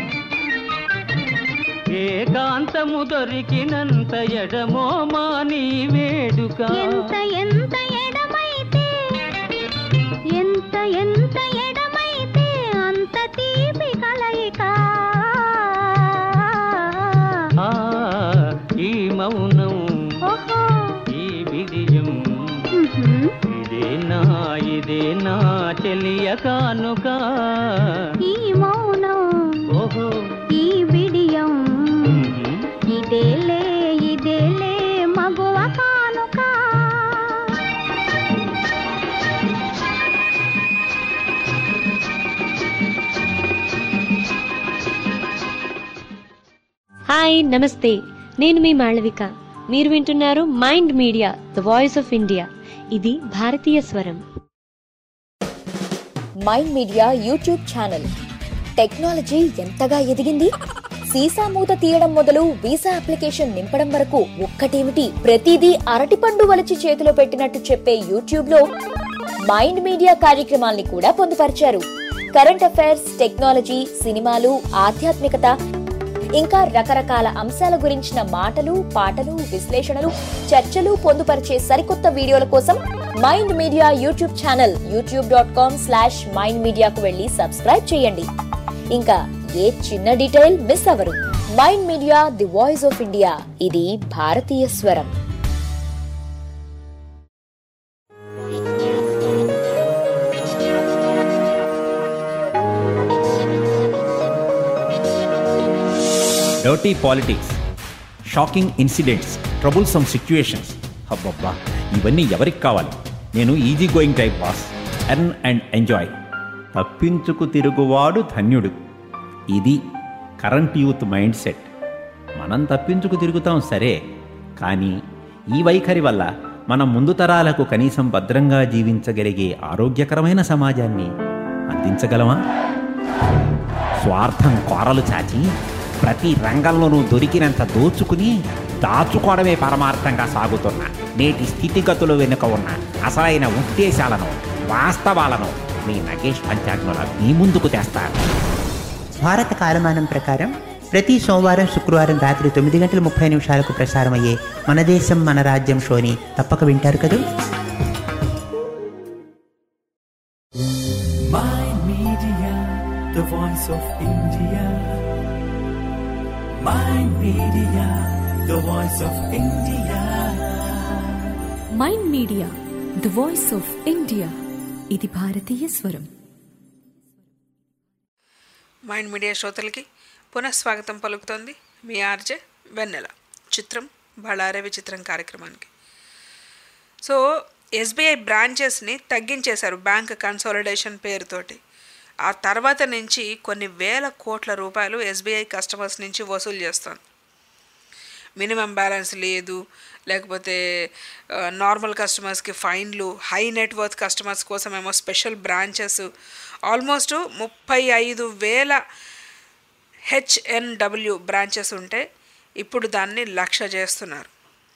ఏకాంతము దొరికినంత ఎడమో మా నీ వేడుక ఎంత ఎంత ఎడమైతే ఎంత ఎంత ఎడమైతే అంత తీపి కలయిక ఆ, ఈ మౌనం ఓహో ఈ విజయం ఉహుం. ఇదే నా ఇదే నా చెలియ కానుక ఈ మౌనం ఓహో ఈ బిడియం ఉహు. ఇదేలే ఇదేలే మగువ కానుక హాయ్ నమస్తే నేను మీ మాళవిక మీరు వింటున్నారు Mind Media the voice of India ఇది భారతీయ స్వరం Mind Media YouTube channel technology ఎంతగా ఎదిగింది సీసా మూత తీయడం మొదలు వీసా అప్లికేషన్ నింపడం వరకు ఒక్కటేమిటి ప్రతిదీ అరటిపండు వలిచి చేతిలో పెట్టినట్టు చెప్పే యూట్యూబ్ లో మైండ్ మీడియా కార్యక్రమాల్ని కూడా పొందుపరిచారు కరెంట్ అఫైర్స్ టెక్నాలజీ సినిమాలు ఆధ్యాత్మికత ఇంకా రకరకాల అంశాల గురించిన మాటలు పాటలు విశ్లేషణలు చర్చలు పొందుపరిచే సరికొత్త వీడియోల కోసం Mind Media YouTube channel YouTube dot com slash Mind మీడియాకు వెళ్ళి సబ్స్క్రైబ్ చేయండి ఇంకా ఏ చిన్న డీటెయిల్ మిస్ అవ్వరు Mind Media the voice of India ఇది భారతీయ స్వరం dirty politics shocking incidents troublesome situations అబ్బబ్బా ఇవన్నీ ఎవరికి కావాలి నేను easy going type boss earn and enjoy తప్పించుకు తిరుగువాడు ధన్యుడు ఇది కరెంట్ యూత్ మైండ్ సెట్ మనం తప్పించుకు తిరుగుతాం సరే కానీ ఈ వైఖరి వల్ల మనం ముందు తరాలకు కనీసం భద్రంగా జీవించగలిగే ఆరోగ్యకరమైన సమాజాన్ని అందించగలమా స్వార్థం కోరలు చాచి ప్రతి రంగంలోనూ దొరికినంత దోచుకుని దాచుకోవడమే పరమార్థంగా సాగుతున్న నేటి స్థితిగతుల వెనుక ఉన్న అసలైన ఉద్దేశాలను వాస్తవాలను మీ నగేష్ పంచాగ్నుల మీ ముందుకు తెస్తారు భారత కాలమానం ప్రకారం ప్రతి సోమవారం శుక్రవారం రాత్రి తొమ్మిది గంటల ముప్పై నిమిషాలకు ప్రసారమయ్యే మన దేశం మన రాజ్యం షోని తప్పక వింటారు కదూ Mind Media, the voice of India. Mind Media, the voice of India. Mind Media the voice of India ఇది భారతీయ స్వరం మైండ్ మీడియా శ్రోతలకి పునఃస్వాగతం పలుకుతోంది మీ ఆర్జే వెన్నెల చిత్రం బళారే విచిత్రం కార్యక్రమానికి సో ఎస్బీఐ బ్రాంచెస్ని తగ్గించేశారు బ్యాంక్ కన్సాలిడేషన్ పేరుతోటి ఆ తర్వాత నుంచి కొన్ని వేల కోట్ల రూపాయలు ఎస్బీఐ కస్టమర్స్ నుంచి వసూలు చేస్తోంది మినిమం బ్యాలెన్స్ లేదు లేకపోతే నార్మల్ కస్టమర్స్కి ఫైన్లు హై నెట్వర్త్ కస్టమర్స్ కోసం ఏమో స్పెషల్ బ్రాంచెస్ ఆల్మోస్ట్ ముప్పై ఐదు వేల హెచ్ఎన్డబ్ల్యూ బ్రాంచెస్ ఉంటే ఇప్పుడు దాన్ని లక్ష చేస్తున్నారు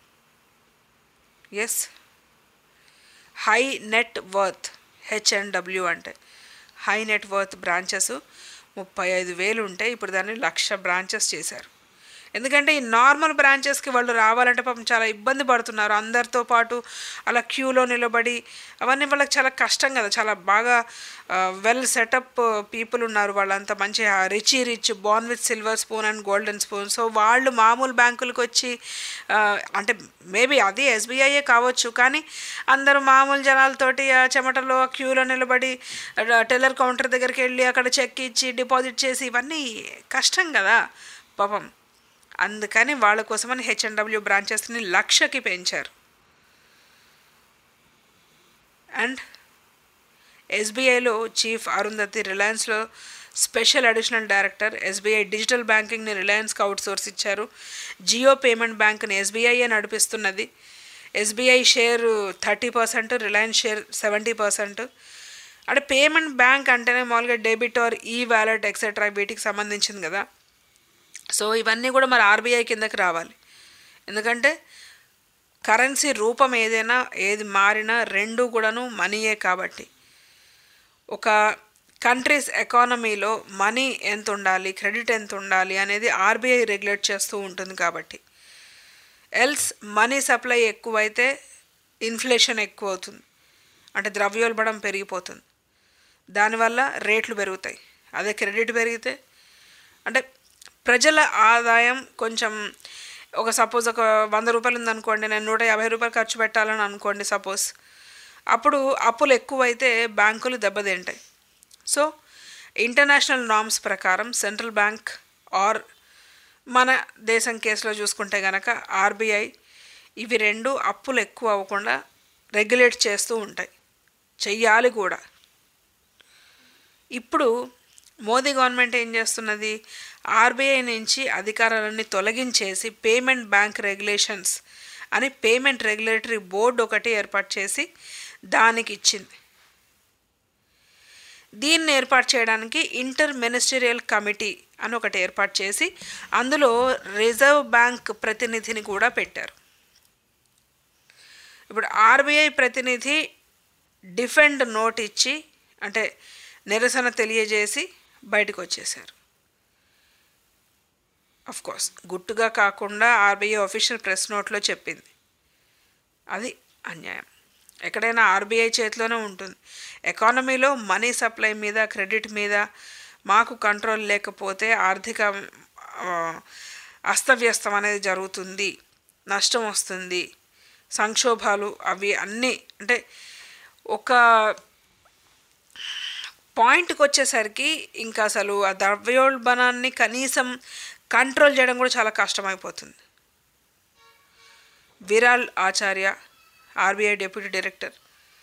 ఎస్ హై నెట్ వర్త్ హెచ్ఎన్డబ్ల్యూ అంటే హై నెట్ వర్త్ బ్రాంచెస్ ముప్పై ఐదు వేలు ఉంటే ఇప్పుడు దాన్ని లక్ష బ్రాంచెస్ చేశారు ఎందుకంటే ఈ నార్మల్ బ్రాంచెస్కి వాళ్ళు రావాలంటే పాపం చాలా ఇబ్బంది పడుతున్నారు అందరితో పాటు అలా క్యూలో నిలబడి అవన్నీ వాళ్ళకి చాలా కష్టం కదా చాలా బాగా వెల్ సెటప్ పీపుల్ ఉన్నారు వాళ్ళంతా మంచి rich rich born with silver spoon and golden spoon so వాళ్ళు మామూలు బ్యాంకులకు వచ్చి ఆ, అంటే మేబీ అది ఎస్బీఐయే కావచ్చు కానీ అందరూ మామూలు జనాలతోటి ఆ చెమటలో ఆ క్యూలో నిలబడి టెల్లర్ కౌంటర్ దగ్గరికి వెళ్ళి అక్కడ చెక్ ఇచ్చి డిపాజిట్ చేసి ఇవన్నీ కష్టం కదా పాపం అందుకని వాళ్ళ కోసమని హెచ్ఎన్డబ్ల్యూ బ్రాంచెస్ని లక్షకి పెంచారు అండ్ ఎస్బీఐలో చీఫ్ అరుంధతి రిలయన్స్లో special additional director SBI digital బ్యాంకింగ్ని రిలయన్స్కి అవుట్సోర్స్ ఇచ్చారు జియో పేమెంట్ బ్యాంక్ని ఎస్బీఐఏ నడిపిస్తున్నది SBI share thirty percent Reliance share seventy percent అంటే పేమెంట్ బ్యాంక్ అంటేనే మామూలుగా debit or e wallet etcetera వీటికి సంబంధించింది కదా సో ఇవన్నీ కూడా మరి ఆర్బీఐ కిందకి రావాలి ఎందుకంటే కరెన్సీ రూపం ఏదైనా ఏది మారినా రెండు కూడాను మనీయే కాబట్టి ఒక కంట్రీస్ ఎకానమీలో మనీ ఎంత ఉండాలి క్రెడిట్ ఎంత ఉండాలి అనేది ఆర్బీఐ రెగ్యులేట్ చేస్తూ ఉంటుంది కాబట్టి ఎల్స్ మనీ సప్లై ఎక్కువైతే ఇన్ఫ్లేషన్ ఎక్కువ అవుతుంది అంటే ద్రవ్యోల్బణం పెరిగిపోతుంది దానివల్ల రేట్లు పెరుగుతాయి అదే క్రెడిట్ పెరిగితే అంటే ప్రజల ఆదాయం కొంచెం ఒక సపోజ్ ఒక వంద రూపాయలు ఉందనుకోండి నేను నూట యాభై రూపాయలు ఖర్చు పెట్టాలని అనుకోండి సపోజ్ అప్పుడు అప్పులు ఎక్కువైతే బ్యాంకులు దెబ్బతింటాయి సో ఇంటర్నేషనల్ నామ్స్ ప్రకారం సెంట్రల్ బ్యాంక్ ఆర్ మన దేశం కేసులో చూసుకుంటే కనుక ఆర్బీఐ ఇవి రెండు అప్పులు ఎక్కువ అవ్వకుండా రెగ్యులేట్ చేస్తూ ఉంటాయి చెయ్యాలి కూడా ఇప్పుడు మోదీ గవర్నమెంట్ ఏం చేస్తున్నది ఆర్బీఐ నుంచి అధికారాలన్నీ తొలగించేసి పేమెంట్ బ్యాంక్ రెగ్యులేషన్స్ అని పేమెంట్ రెగ్యులేటరీ బోర్డు ఒకటి ఏర్పాటు చేసి దానికి ఇచ్చింది దీన్ని ఏర్పాటు చేయడానికి ఇంటర్ మినిస్టీరియల్ కమిటీ అని ఒకటి ఏర్పాటు చేసి అందులో రిజర్వ్ బ్యాంక్ ప్రతినిధిని కూడా పెట్టారు ఇప్పుడు ఆర్బీఐ ప్రతినిధి డిఫెండ్ నోట్ ఇచ్చి అంటే నిరసన తెలియజేసి బయటకు వచ్చేశారు అఫ్ కోర్స్ గుట్టుగా కాకుండా ఆర్బీఐ ఆఫీషియల్ ప్రెస్ నోట్లో చెప్పింది అది అన్యాయం ఎక్కడైనా ఆర్బీఐ చేతిలోనే ఉంటుంది ఎకానమీలో మనీ సప్లై మీద క్రెడిట్ మీద మాకు కంట్రోల్ లేకపోతే ఆర్థిక ఆ, అస్తవ్యస్తం అనేది జరుగుతుంది నష్టం వస్తుంది సంక్షోభాలు అవి అన్నీ అంటే ఒక పాయింట్కి వచ్చేసరికి ఇంకా అసలు ఆ ద్రవ్యోల్బణాన్ని కనీసం కంట్రోల్ చేయడం కూడా చాలా కష్టమైపోతుంది Viral Acharya RBI deputy director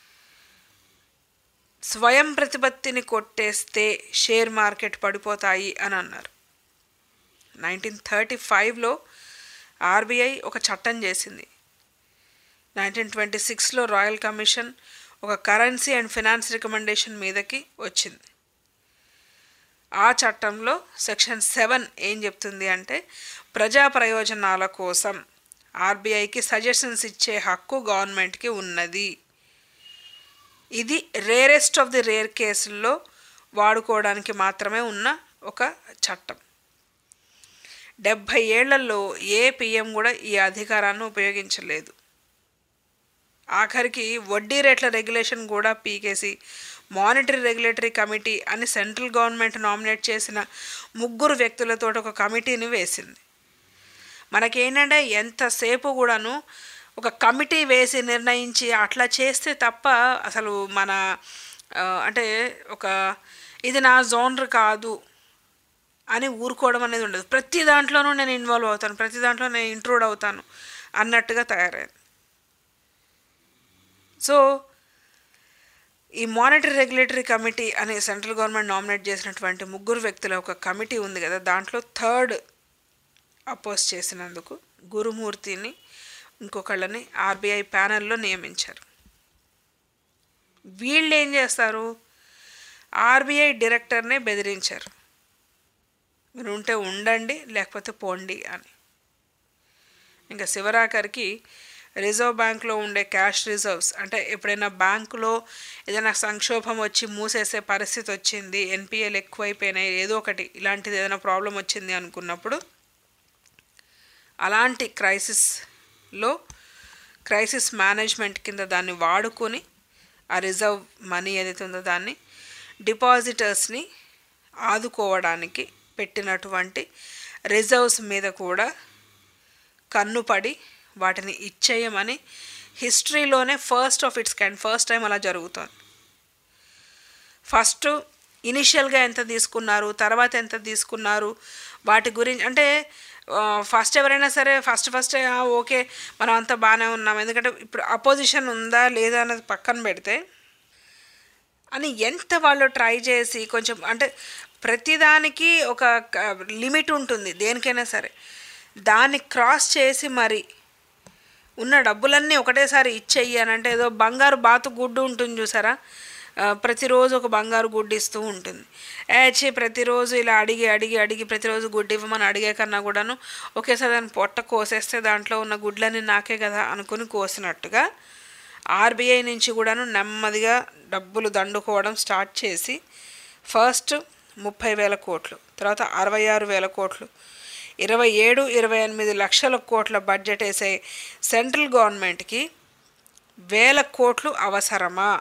స్వయం ప్రతిపత్తిని కొట్టేస్తే షేర్ మార్కెట్ పడిపోతాయి అని అన్నారు నైన్టీన్ థర్టీ ఫైవ్లో ఆర్బీఐ ఒక చట్టం చేసింది నైన్టీన్ ట్వంటీ సిక్స్లో రాయల్ కమిషన్ ఒక కరెన్సీ అండ్ ఫినాన్స్ రికమెండేషన్ మీదకి వచ్చింది ఆ చట్టంలో సెక్షన్ సెవెన్ ఏం చెప్తుంది అంటే ప్రజా ప్రయోజనాల కోసం ఆర్బీఐకి సజెషన్స్ ఇచ్చే హక్కు గవర్నమెంట్కి ఉన్నది ఇది రేరెస్ట్ ఆఫ్ ది రేర్ కేసుల్లో వాడుకోవడానికి మాత్రమే ఉన్న ఒక చట్టం డెబ్భై ఏళ్లలో ఏ పిఎం కూడా ఈ అధికారాన్ని ఉపయోగించలేదు ఆఖరికి వడ్డీ రేట్ల రెగ్యులేషన్ కూడా పీకేసి మానిటరీ రెగ్యులేటరీ కమిటీ అని సెంట్రల్ గవర్నమెంట్ నామినేట్ చేసిన ముగ్గురు వ్యక్తులతో ఒక కమిటీని వేసింది మనకేంటంటే ఎంతసేపు కూడాను ఒక కమిటీ వేసి నిర్ణయించి అట్లా చేస్తే తప్ప అసలు మన ఆ, అంటే ఒక ఇది నా జోనర్ కాదు అని ఊరుకోవడం అనేది ఉండదు ప్రతి దాంట్లోనూ నేను ఇన్వాల్వ్ అవుతాను ప్రతి దాంట్లో నేను ఇంట్రూడ్ అవుతాను అన్నట్టుగా తయారైంది సో ఈ మానిటరీ రెగ్యులేటరీ కమిటీ అనే సెంట్రల్ గవర్నమెంట్ నామినేట్ చేసినటువంటి ముగ్గురు వ్యక్తుల ఒక కమిటీ ఉంది కదా దాంట్లో థర్డ్ అపోజ్ చేసినందుకు గురుమూర్తిని ఇంకొకళ్ళని ఆర్బీఐ ప్యానెల్లో నియమించారు వీళ్ళు ఏం చేస్తారు ఆర్బీఐ డైరెక్టర్నే బెదిరించారు మీరు ఉంటే ఉండండి లేకపోతే పోండి అని ఇంకా శివరాకర్కి రిజర్వ్ బ్యాంక్లో ఉండే క్యాష్ రిజర్వ్స్ అంటే ఎప్పుడైనా బ్యాంకులో ఏదైనా సంక్షోభం వచ్చి మూసేసే పరిస్థితి వచ్చింది ఎన్పిఎల్ ఎక్కువైపోయినాయి ఏదో ఒకటి ఇలాంటిది ఏదైనా ప్రాబ్లం వచ్చింది అనుకున్నప్పుడు అలాంటి క్రైసిస్లో క్రైసిస్ మేనేజ్మెంట్ కింద దాన్ని వాడుకొని ఆ రిజర్వ్ మనీ ఏదైతే ఉందో దాన్ని డిపాజిటర్స్ని ఆదుకోవడానికి పెట్టినటువంటి రిజర్వ్స్ మీద కూడా కన్నుపడి వాటిని ఇచ్చేయమని హిస్టరీలోనే first of its kind first time అలా జరుగుతుంది ఫస్ట్ ఇనిషియల్గా ఎంత తీసుకున్నారు తర్వాత ఎంత తీసుకున్నారు వాటి గురించి అంటే ఫస్ట్ ఎవరైనా సరే ఫస్ట్ ఫస్ట్ ఓకే మనం అంతా బాగానే ఉన్నాం ఎందుకంటే ఇప్పుడు అపోజిషన్ ఉందా లేదా అన్నది పక్కన పెడితే అని ఎంత వాళ్ళు ట్రై చేసి కొంచెం అంటే ప్రతిదానికి ఒక లిమిట్ ఉంటుంది దేనికైనా సరే దాన్ని క్రాస్ చేసి మరి ఉన్న డబ్బులన్నీ ఒకటేసారి ఇచ్చేయి అని అంటే ఏదో బంగారు బాతు గుడ్డు ఉంటుంది చూసారా ఆ, ప్రతిరోజు ఒక బంగారు గుడ్డు ఇస్తూ ఉంటుంది ఏచి ప్రతిరోజు ఇలా అడిగి అడిగి అడిగి ప్రతిరోజు గుడ్డు ఇవ్వమని అడిగే కన్నా కూడాను ఒకేసారి దాన్ని పొట్ట కోసేస్తే దాంట్లో ఉన్న గుడ్లన్నీ నాకే కదా అనుకుని కోసినట్టుగా ఆర్బీఐ నుంచి కూడాను నెమ్మదిగా డబ్బులు దండుకోవడం స్టార్ట్ చేసి ఫస్ట్ ముప్పై వేల కోట్లు తర్వాత అరవై ఆరు వేల కోట్లు ఇరవై ఏడు ఇరవై ఎనిమిది లక్షల కోట్ల బడ్జెట్ వేసే సెంట్రల్ గవర్నమెంట్కి వేల కోట్లు అవసరమా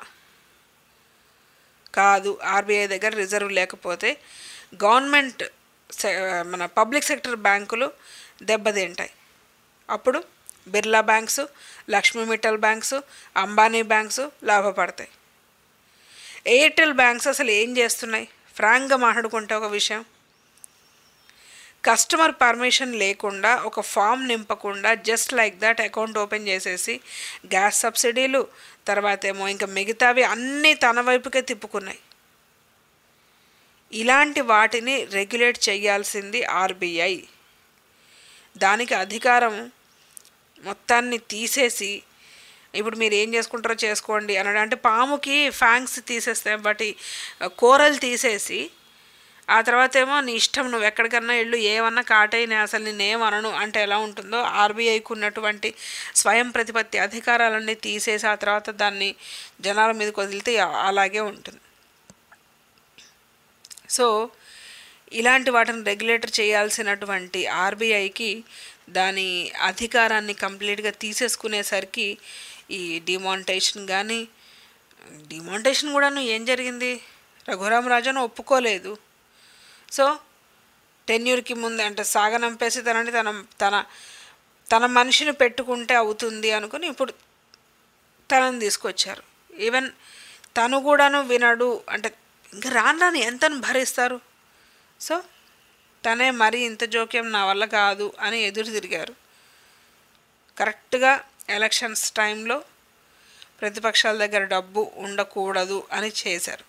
కాదు ఆర్బీఐ దగ్గర రిజర్వ్ లేకపోతే గవర్నమెంట్ సె- మన పబ్లిక్ సెక్టర్ బ్యాంకులు దెబ్బతింటాయి అప్పుడు Birla banks Lakshmi Mittal banks Ambani banks లాభపడతాయి ఎయిర్టెల్ బ్యాంక్స్ అసలు ఏం చేస్తున్నాయి ఫ్రాంక్గా మాట్లాడుకుంటే ఒక విషయం కస్టమర్ పర్మిషన్ లేకుండా ఒక ఫామ్ నింపకుండా just like that account open చేసేసి గ్యాస్ సబ్సిడీలు తర్వాత ఏమో ఇంకా మిగతావి అన్నీ తన వైపుకే తిప్పుకున్నాయి ఇలాంటి వాటిని రెగ్యులేట్ చేయాల్సింది ఆర్బీఐ దానికి అధికారం మొత్తాన్ని తీసేసి ఇప్పుడు మీరు ఏం చేసుకుంటారో చేసుకోండి అనడం అంటే పాముకి ఫ్యాంక్స్ తీసేస్తే బట్టి కూరలు తీసేసి ఆ తర్వాత ఏమో నీ ఇష్టం నువ్వు ఎక్కడికన్నా వెళ్ళు ఏమన్నా కాటై నేను అసలు నేనేమనను అంటే ఎలా ఉంటుందో ఆర్బీఐకి ఉన్నటువంటి స్వయం ప్రతిపత్తి అధికారాలన్నీ తీసేసి ఆ తర్వాత దాన్ని జనాల మీదకి వదిలితే అలాగే ఉంటుంది సో ఇలాంటి వాటిని రెగ్యులేటర్ చేయాల్సినటువంటి ఆర్బీఐకి దాని అధికారాన్ని కంప్లీట్గా తీసేసుకునేసరికి ఈ డిమానిటేషన్ కానీ డిమానిటేషన్ కూడాను ఏం జరిగింది రఘురామ్ రాజన్ ఒప్పుకోలేదు సో టెన్యూర్కి ముందు అంటే సాగనంపేసి తనని తన తన తన మనిషిని పెట్టుకుంటే అవుతుంది అనుకుని ఇప్పుడు తనని తీసుకొచ్చారు ఈవెన్ తను కూడాను వినడు అంటే ఇంకా రాను రాను ఎంతను భరిస్తారు సో తనే మరీ ఇంత జోక్యం నా వల్ల కాదు అని ఎదురు తిరిగారు కరెక్ట్గా ఎలక్షన్స్ టైంలో ప్రతిపక్షాల దగ్గర డబ్బు ఉండకూడదు అని చేశారు